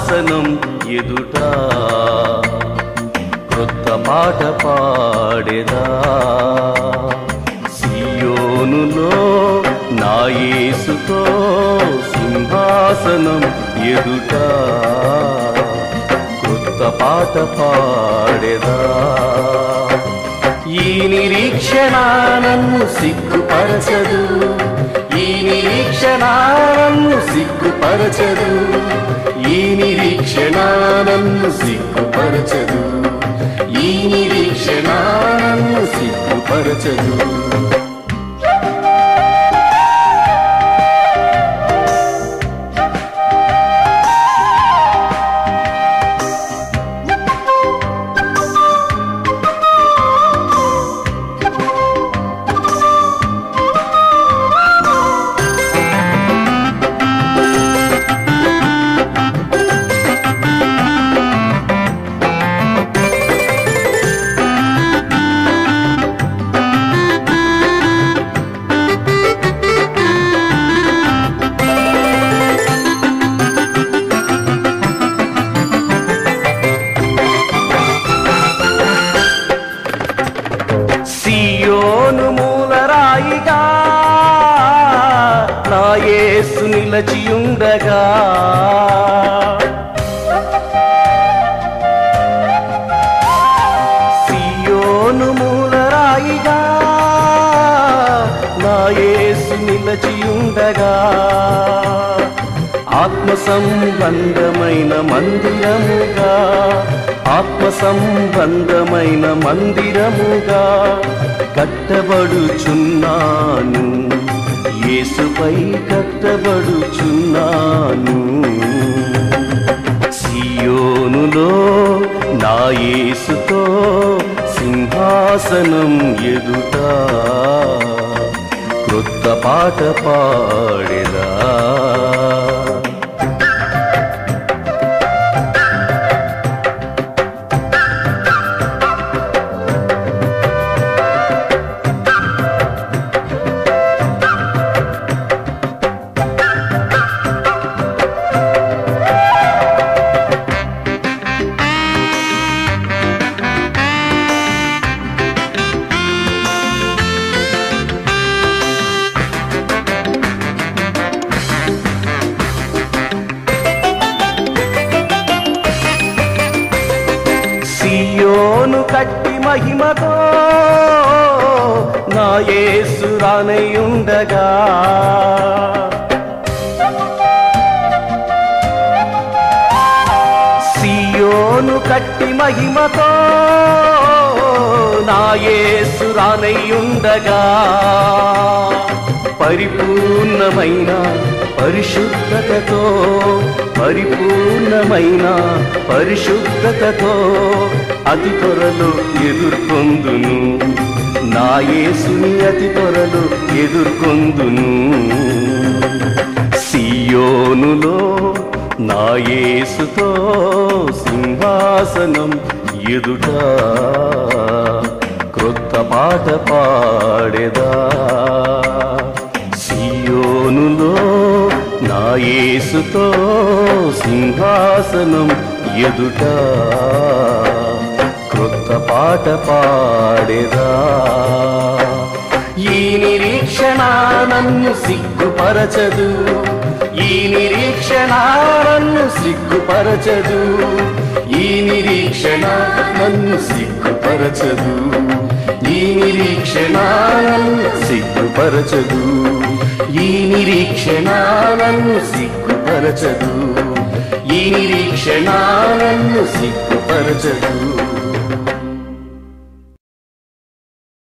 సింహాసనం ఎదుట క్రొత్త పాట పాడేదా సియోనులో నా యేసుతో సింహాసనం ఎదుట క్రొత్త పాట పాడేదా ఈ నిరీక్షణ నన్ను సిగ్గుపరచదు ఈ నిరీక్షణ నన్ను సిగ్గుపరచదు ఈ నిరీక్షణ నన్ను సిగ్గుపరచదు ఈ నిరీక్షణ నన్ను సిగ్గుపరచదు సియోను మూలరాయిగా నా యేసు నిలచియుండగా సియోను మూలరాయిగా నా యేసు నిలచియుండగా ఆత్మ సంబంధమైన మందిరముగా ఆత్మ సంబంధమైన మందిరముగా కట్టబడుచున్నాను యేసుపై కట్టబడుచున్నాను సియోనులో నా యేసుతో సింహాసనం ఎదుట క్రొత్త పాట పాడేదా సియోను కట్టి మహిమతో నా యేసు రానయ్యుండగా సియోను కట్టి మహిమతో నా యేసు రానయ్యుండగా పరిపూర్ణమైన పరిశుద్ధతతో పరిపూర్ణమైన పరిశుద్ధతతో అతి త్వరలో ఎదుర్కొందును నా యేసుని అతి త్వరలో ఎదుర్కొందును సియోనులో నా యేసుతో సింహాసనం ఎదుట క్రొత్త పాట పాడేదా సియోనులో నా యేసుతో సింహాసనం ఎదుట క్రొత్త పాట పాడేదా ఈ నిరీక్షణ నన్ను సిగ్గుపరచదు ఈ నిరీక్షణ నన్ను సిగ్గుపరచదు ఈ నిరీక్షణ నన్ను సిగ్గుపరచదు ఈ నిరీక్షణ నన్ను సిగ్గుపరచదు ఈ నిరీక్షణ నన్ను సిగ్గుపరచదు ఈ నిరీక్షణ నన్ను సిగ్గుపరచదు